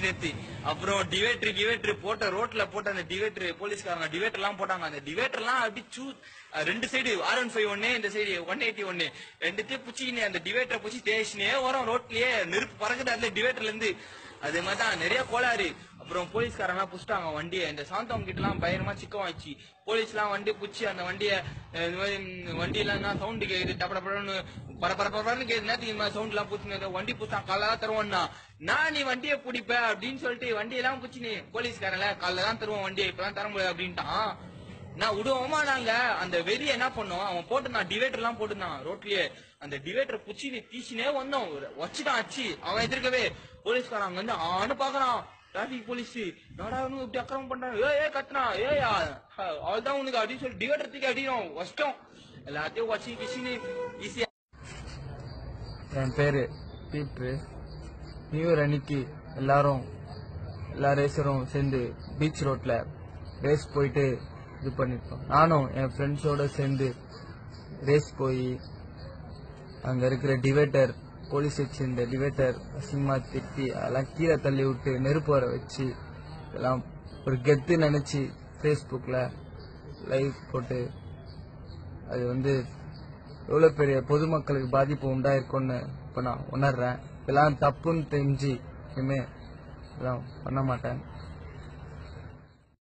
சேர்த்து அப்புறம் டிவேட்டர் டிவேட்டர் போட்ட ரோட்ல போட்ட அந்த டிவேட்டர் போலீஸ்காரங்க டிவேட்டர் எல்லாம் போட்டாங்க அந்த டிவேட்டர் எல்லாம் அப்படி சூ அஹ் ரெண்டு சைடு ஆர் ஒன் ஃபைவ் ஒன்னு இந்த சைடு ஒன் எயிட்டி ஒன்னு ரெண்டுத்தையும் புச்சிக்கினே அந்த டிவேட்டரை புச்சி தேய்ச்சினே வரும் ரோட்லயே நெருப்பு பறக்குது அதுல டிவேட்டர்ல இருந்து அதே மாதிரி தான் நிறைய கோளாறு அப்புறம் போலீஸ்காரங்க புடிச்சிட்டாங்க வண்டியை இந்த சாந்தவங்க கிட்ட எல்லாம் பயங்கரமா சிக்கம் ஆச்சு போலீஸ் எல்லாம் வண்டி புடிச்சு அந்த வண்டியை அஹ் இந்த மாதிரி ம், வண்டியெல்லாம் என்ன சவுண்டு கேக்குது டப்பட டப்படன்னு பர பர பரன்னு கேக்குது நேரத்துக்கு இந்த மாதிரி சவுண்ட் எல்லாம் புடிச்சு வண்டி புடிச்சா காலைல தான் தருவோம்னா நான் நீ வண்டியை பிடிப்ப அப்படின்னு சொல்லிட்டு வண்டியெல்லாம் புடிச்சு நீ போலீஸ்காரன்ல காலைல தான் தருவோம் வண்டியை இப்பதான் தர முடியாது அப்படின்ட்டான் நான் விடுவோமா நாங்க அந்த வெறி என்ன பண்ணோம் அவன் போட்டுருந்தான் டிவைடர் எல்லாம் போட்டுருந்தான் ரோட்லயே அந்த டிவைடரை புச்சி நீ தீச்சினே வந்தோம் வச்சுட்டான் அச்சு அவன் எதிர்க்கவே போலீஸ்காரன் அங்க வந்து ஆனு பாக்குறான் டிராபிக் போலீஸ் நாடா இவனுங்க இப்படி அக்கிரமம் பண்றான் ஏ ஏ கத்துனா ஏயா அவள்தான் உனக்கு அப்படின்னு சொல்லி டிவைடர் தூக்கி அடிக்கிறோம் கஷ்டம் எல்லாத்தையும் வச்சு கிச்சின்னு ஈஸியா என் பேரு பீட்ரு நியூ இயர் அன்னைக்கு எல்லாரும் எல்லா ரேசரும் சேர்ந்து பீச் ரோட்ல ரேஸ் போயிட்டு இது பண்ணிருக்கோம் நானும் என் ஃப்ரெண்ட்ஸோட சேர்ந்து ரேஸ் போய் அங்க இருக்கிற டிவைட்டர் போலீஸ் வச்சிருந்த டிவைட்டர் அசிங்கமா திட்டி அதெல்லாம் கீழே தள்ளி விட்டு நெருப்பு வர வச்சு இதெல்லாம் ஒரு கெத்து நினைச்சு ஃபேஸ்புக்ல லைவ் போட்டு அது வந்து எவ்வளவு பெரிய பொதுமக்களுக்கு பாதிப்பு உண்டாயிருக்கும்னு இப்ப நான் உணர்றேன் இதெல்லாம் தப்புன்னு தெரிஞ்சு இனிமே இதெல்லாம் பண்ண மாட்டேன்